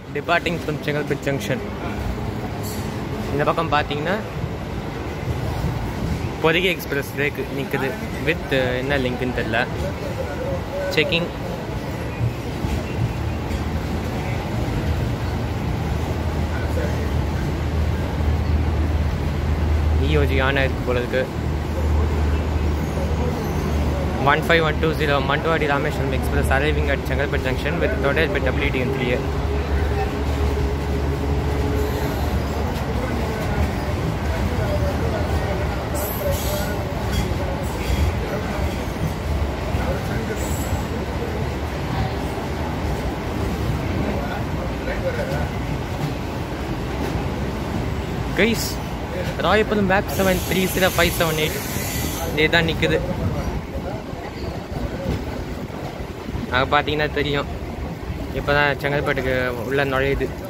departing from Chengalpattu junction இந்த பக்கம் பார்த்தீங்கன்னா பொதிகை எக்ஸ்பிரஸ் ரேக்கு நிற்குது வித் என்ன லிங்க்னு தெரில செக்கிங் இஓஜி ஆன் ஆயிருக்கு போல இருக்கு one five one two zero Manduadih Rameswaram express arriving at Chengalpattu junction with தொடர்பு டபிள்யூடி இன் த்ரீ கைஸ் ராயபுரம் மேப் seven three zero five seven eight இதே தான் நிற்குது அங்கே பார்த்தீங்கன்னா தெரியும் இப்போ தான் செங்கல்பட்டுக்கு உள்ள நுழையுது